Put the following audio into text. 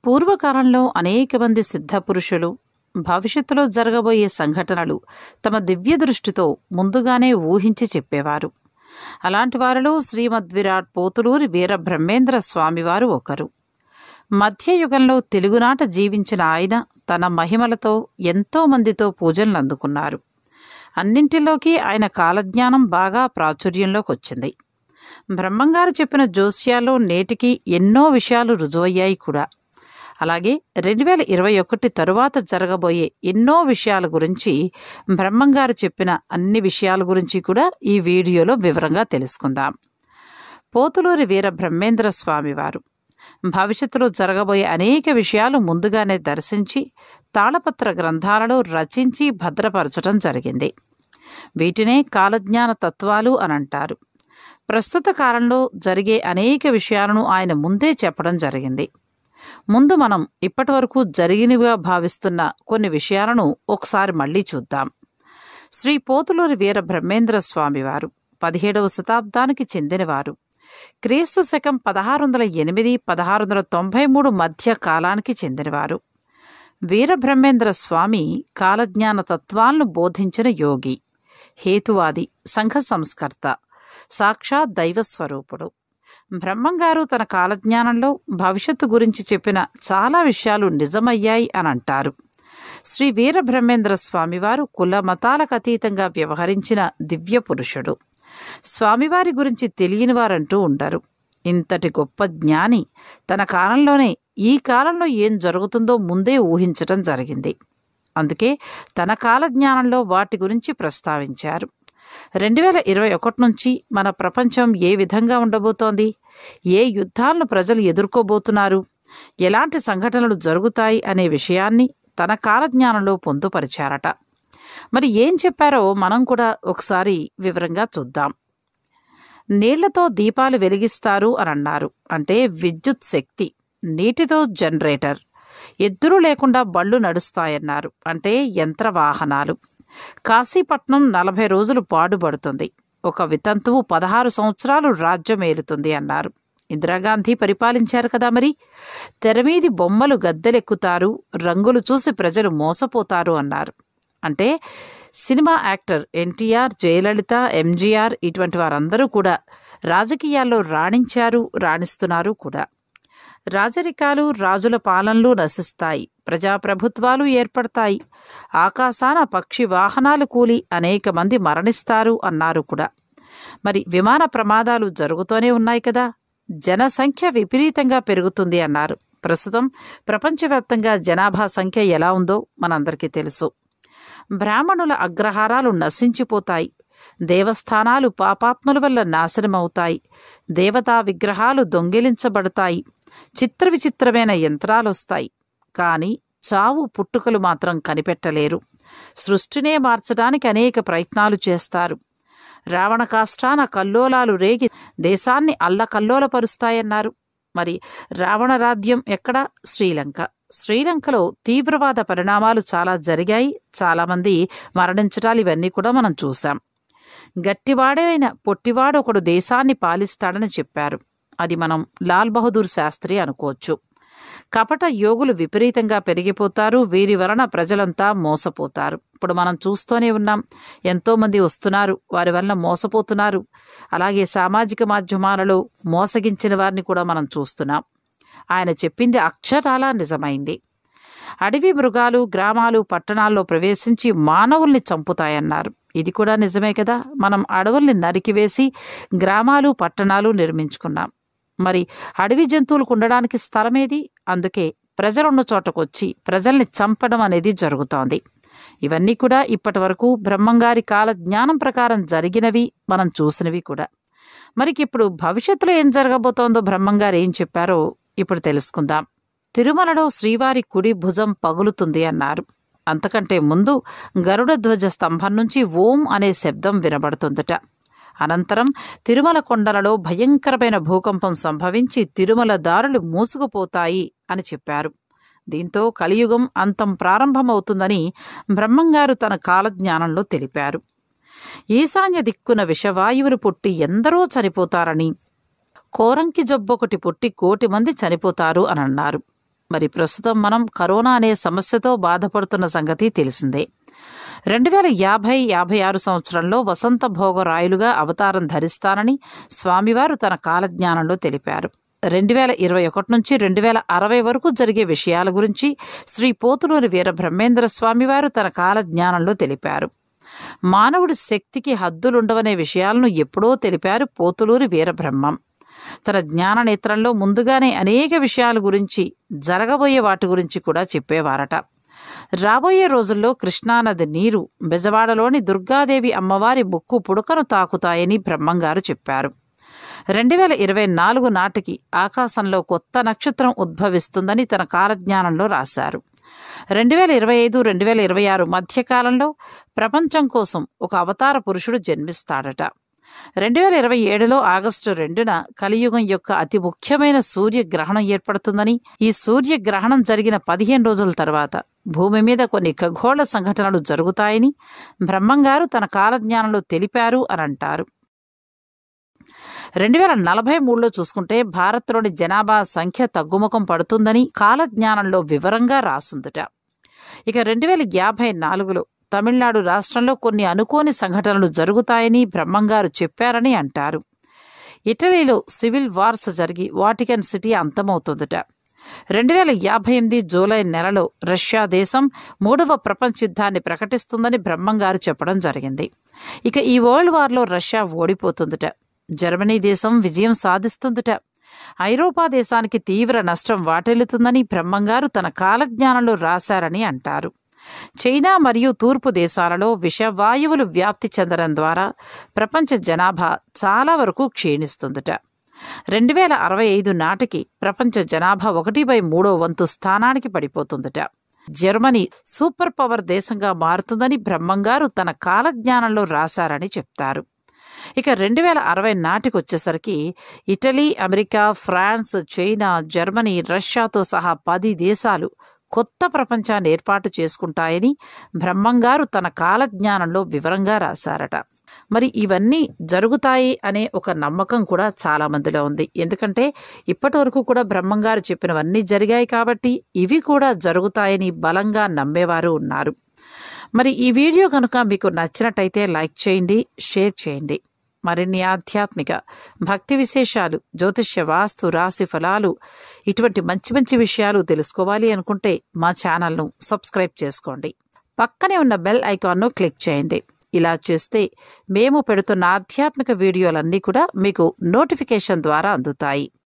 పూర్వకాలంలో అనేక మంది సిద్ధపురుషులు భవిష్యత్తులో జరగబోయే సంఘటనలు తమ దివ్య దృష్టితో ముందుగానే ఊహించి చెప్పేవారు అలాంటి వారిలో శ్రీమద్విరాట్ పోతులూరి వీర బ్రహ్మేంద్ర స్వామివారు ఒకరు మధ్యయుగంలో తెలుగునాట జీవించిన ఆయన తన మహిమలతో ఎంతో మందితో పూజలను అందుకున్నారు అన్నింటిలోకి ఆయన కాలజ్ఞానం బాగా ప్రాచుర్యంలోకి వచ్చింది బ్రహ్మంగారు చెప్పిన జోస్యాల్లో నేటికి ఎన్నో విషయాలు రుజువయ్యాయి కూడా అలాగే రెండు వేల ఇరవై ఒకటి తరువాత జరగబోయే ఎన్నో విషయాల గురించి బ్రహ్మంగారు చెప్పిన అన్ని విషయాల గురించి కూడా ఈ వీడియోలో వివరంగా తెలుసుకుందాం పోతులూరి వీర బ్రహ్మేంద్ర స్వామివారు భవిష్యత్తులో జరగబోయే అనేక విషయాలు ముందుగానే దర్శించి తాళపత్ర గ్రంథాలలో రచించి భద్రపరచడం జరిగింది వీటినే కాలజ్ఞాన తత్వాలు అని అంటారు ప్రస్తుత కాలంలో జరిగే అనేక విషయాలను ఆయన ముందే చెప్పడం జరిగింది ముందు మనం ఇప్పటి వరకు జరిగినవిగా భావిస్తున్న కొన్ని విషయాలను ఒకసారి మళ్ళీ చూద్దాం శ్రీ పోతులూరి వీర బ్రహ్మేంద్ర స్వామివారు పదిహేడవ శతాబ్దానికి చెందినవారు క్రీస్తు శకం పదహారు వందల ఎనిమిది పదహారు వందల తొంభై మూడు మధ్య కాలానికి చెందినవారు వీరబ్రహ్మేంద్ర స్వామి కాలజ్ఞాన తత్వాలను బోధించిన యోగి హేతువాది సంఘ సంస్కర్త సాక్షాత్ దైవస్వరూపుడు బ్రహ్మంగారు తన కాలజ్ఞానంలో భవిష్యత్తు గురించి చెప్పిన చాలా విషయాలు నిజమయ్యాయి అని అంటారు శ్రీ వీరబ్రహ్మేంద్ర స్వామివారు కుల మతాలకు అతీతంగా వ్యవహరించిన దివ్య పురుషుడు స్వామివారి గురించి తెలియని వారంటూ ఉండరు ఇంతటి గొప్ప జ్ఞాని తన కాలంలోనే ఈ కాలంలో ఏం జరుగుతుందో ముందే ఊహించటం జరిగింది అందుకే తన కాల జ్ఞానంలో వాటి గురించి ప్రస్తావించారు రెండు వేల ఇరవై ఒకటి నుంచి మన ప్రపంచం ఏ విధంగా ఉండబోతోంది ఏ యుద్ధాలను ప్రజలు ఎదుర్కోబోతున్నారు ఎలాంటి సంఘటనలు జరుగుతాయి అనే విషయాన్ని తన కాలజ్ఞానంలో పొందుపరిచారట మరి ఏం చెప్పారో మనం కూడా ఒకసారి వివరంగా చూద్దాం నీళ్లతో దీపాలు వెలిగిస్తారు అని అన్నారు అంటే విద్యుత్ శక్తి నీటితో జనరేటర్ ఎద్దులు లేకుండా బళ్ళు నడుస్తాయన్నారు అంటే యంత్ర వాహనాలు కాశీపట్నం నలభై రోజులు పాడుపడుతుంది ఒక వితంతువు పదహారు సంవత్సరాలు రాజ్యం ఏలుతుంది అన్నారు ఇందిరాగాంధీ పరిపాలించారు కదా మరి తెరమీది బొమ్మలు గద్దెలెక్కుతారు రంగులు చూసి ప్రజలు మోసపోతారు అన్నారు అంటే సినిమా యాక్టర్ ఎన్టీఆర్ జయలలిత ఎంజీఆర్ ఇటువంటి వారందరూ కూడా రాజకీయాల్లో రాణించారు రాణిస్తున్నారు కూడా రాజరికాలు రాజుల పాలనలు నశిస్తాయి ప్రజాప్రభుత్వాలు ఏర్పడతాయి ఆకాశాన పక్షి వాహనాలు కూలి అనేక మంది మరణిస్తారు అన్నారు కూడా మరి విమాన ప్రమాదాలు జరుగుతూనే ఉన్నాయి కదా జనసంఖ్య విపరీతంగా పెరుగుతుంది అన్నారు ప్రస్తుతం ప్రపంచవ్యాప్తంగా జనాభా సంఖ్య ఎలా ఉందో మనందరికీ తెలుసు బ్రాహ్మణుల అగ్రహారాలు నశించిపోతాయి దేవస్థానాలు పాపాత్ముల వల్ల నాశనమవుతాయి దేవతా విగ్రహాలు దొంగిలించబడతాయి చిత్ర విచిత్రమైన యంత్రాలొస్తాయి కానీ చావు పుట్టుకలు మాత్రం కనిపెట్టలేరు సృష్టినే మార్చడానికి అనేక ప్రయత్నాలు చేస్తారు రావణ కాష్టాన కల్లోలాలు రేగి దేశాన్ని అల్లకల్లోలపరుస్తాయన్నారు మరి రావణ రాజ్యం ఎక్కడ శ్రీలంక శ్రీలంకలో తీవ్రవాద పరిణామాలు చాలా జరిగాయి చాలామంది మరణించటాలు ఇవన్నీ కూడా మనం చూసాం గట్టివాడైన పొట్టివాడు ఒకడు దేశాన్ని పాలిస్తాడని చెప్పారు అది మనం లాల్ బహదూర్ శాస్త్రి అనుకోవచ్చు కపట యోగులు విపరీతంగా పెరిగిపోతారు వీరి వలన ప్రజలంతా మోసపోతారు ఇప్పుడు మనం చూస్తూనే ఉన్నాం ఎంతోమంది వస్తున్నారు వారి వలన మోసపోతున్నారు అలాగే సామాజిక మాధ్యమాలలో మోసగించిన వారిని కూడా మనం చూస్తున్నాం ఆయన చెప్పింది అక్షరాలా నిజమైంది అడవి మృగాలు గ్రామాలు పట్టణాల్లో ప్రవేశించి మానవుల్ని చంపుతాయన్నారు ఇది కూడా నిజమే కదా మనం అడవుల్ని నరికివేసి గ్రామాలు పట్టణాలు నిర్మించుకున్నాం మరి అడవి జంతువులకు ఉండడానికి స్థలమేది అందుకే ప్రజలున్న చోటకొచ్చి ప్రజల్ని చంపడం అనేది జరుగుతోంది ఇవన్నీ కూడా ఇప్పటి వరకు బ్రహ్మంగారి కాల జ్ఞానం ప్రకారం జరిగినవి మనం చూసినవి కూడా మరికి ఇప్పుడు భవిష్యత్తులో ఏం జరగబోతోందో బ్రహ్మంగారు ఏం చెప్పారో ఇప్పుడు తెలుసుకుందాం తిరుమలలో శ్రీవారి కుడి భుజం పగులుతుంది అన్నారు అంతకంటే ముందు గరుడ ధ్వజ స్తంభం నుంచి ఓం అనే శబ్దం వినబడుతుందట అనంతరం తిరుమల కొండలలో భయంకరమైన భూకంపం సంభవించి తిరుమల దారులు మూసుకుపోతాయి అని చెప్పారు దీంతో కలియుగం అంతం ప్రారంభమవుతుందని బ్రహ్మంగారు తన కాలజ్ఞానంలో తెలిపారు ఈశాన్య దిక్కున విషవాయువులు పుట్టి ఎందరో చనిపోతారని కోరంకి జబ్బొకటి పుట్టి కోటి మంది చనిపోతారు అని అన్నారు మరి ప్రస్తుతం మనం కరోనా అనే సమస్యతో బాధపడుతున్న సంగతి తెలిసిందే రెండు వేల యాభై యాభై ఆరు సంవత్సరంలో వసంత భోగరాయులుగా అవతారం ధరిస్తానని స్వామివారు తన కాలజ్ఞానంలో తెలిపారు రెండు వేల ఇరవై ఒకటి నుంచి రెండు వేల అరవై వరకు జరిగే విషయాల గురించి శ్రీ పోతులూరి వీర బ్రహ్మేంద్ర స్వామివారు తన కాలజ్ఞానంలో తెలిపారు మానవుడి శక్తికి హద్దులుండవనే విషయాలను ఎప్పుడో తెలిపారు పోతులూరి వీరబ్రహ్మం తన జ్ఞాన నేత్రంలో ముందుగానే అనేక విషయాల గురించి జరగబోయే వాటి గురించి కూడా చెప్పేవారట రాబోయే రోజుల్లో కృష్ణానది నీరు బెజవాడలోని దుర్గాదేవి అమ్మవారి ముక్కు పుడకను తాకుతాయని బ్రహ్మంగారు చెప్పారు రెండు వేల ఇరవై నాలుగు నాటికి ఆకాశంలో కొత్త నక్షత్రం ఉద్భవిస్తుందని తన కాలజ్ఞానంలో రాశారు రెండు వేల ఇరవై ఐదు రెండు వేల ఇరవై ఆరు మధ్యకాలంలో ప్రపంచం కోసం ఒక అవతార పురుషుడు జన్మిస్తాడట రెండు వేల ఇరవై ఏడులో ఆగస్టు రెండున కలియుగం యొక్క అతి ముఖ్యమైన సూర్యగ్రహణం ఏర్పడుతుందని ఈ సూర్యగ్రహణం జరిగిన పదిహేను రోజుల తర్వాత భూమి మీద కొన్ని ఖగోళ సంఘటనలు జరుగుతాయని బ్రహ్మంగారు తన కాలజ్ఞానంలో తెలిపారు అని అంటారు రెండు వేల నలభై మూడులో చూసుకుంటే భారత్లోని జనాభా సంఖ్య తగ్గుముఖం పడుతుందని కాలజ్ఞానంలో వివరంగా రాసుందట ఇక రెండు వేల యాభై నాలుగులో తమిళనాడు రాష్ట్రంలో కొన్ని అనుకోని సంఘటనలు జరుగుతాయని బ్రహ్మంగారు చెప్పారని అంటారు ఇటలీలో సివిల్ వార్స్ జరిగి వాటికన్ సిటీ అంతమవుతుందట రెండు వేల యాభై ఎనిమిది జూలై నెలలో రష్యా దేశం మూడవ ప్రపంచ యుద్ధాన్ని ప్రకటిస్తుందని బ్రహ్మంగారు చెప్పడం జరిగింది ఇక ఈ వరల్డ్ వార్లో రష్యా ఓడిపోతుందట జర్మనీ దేశం విజయం సాధిస్తుందట ఐరోపా దేశానికి తీవ్ర నష్టం వాటిల్లుతుందని బ్రహ్మంగారు తన కాలజ్ఞానంలో రాశారని అంటారు చైనా మరియు తూర్పు దేశాలలో విషవాయువులు వ్యాప్తి చెందడం ద్వారా ప్రపంచ జనాభా చాలా వరకు క్షీణిస్తుందట రెండు వేల అరవై ఐదు నాటికి ప్రపంచ జనాభా ఒకటి బై మూడో వంతు స్థానానికి పడిపోతుందట జర్మనీ సూపర్ పవర్ దేశంగా మారుతుందని బ్రహ్మంగారు తన కాలజ్ఞానంలో రాశారని చెప్తారు ఇక రెండు వేల అరవై నాటికి వచ్చేసరికి Italy America France China Germany రష్యాతో సహా పది దేశాలు కొత్త ప్రపంచాన్ని ఏర్పాటు చేసుకుంటాయని బ్రహ్మంగారు తన కాలజ్ఞానంలో వివరంగా రాశారట మరి ఇవన్నీ జరుగుతాయి అనే ఒక నమ్మకం కూడా చాలా మందిలో ఉంది ఎందుకంటే ఇప్పటి వరకు కూడా బ్రహ్మంగారు చెప్పినవన్నీ జరిగాయి కాబట్టి ఇవి కూడా జరుగుతాయని బలంగా నమ్మేవారు ఉన్నారు మరి ఈ వీడియో కనుక మీకు నచ్చినట్టయితే లైక్ చేయండి షేర్ చేయండి మరిన్ని ఆధ్యాత్మిక భక్తి విశేషాలు జ్యోతిష్య వాస్తు రాశి ఫలాలు ఇటువంటి మంచి మంచి విషయాలు తెలుసుకోవాలి అనుకుంటే మా ఛానల్ను సబ్స్క్రైబ్ చేసుకోండి పక్కనే ఉన్న బెల్ ఐకాన్ను క్లిక్ చేయండి ఇలా చేస్తే మేము పెడుతున్న ఆధ్యాత్మిక వీడియోలన్నీ కూడా మీకు నోటిఫికేషన్ ద్వారా అందుతాయి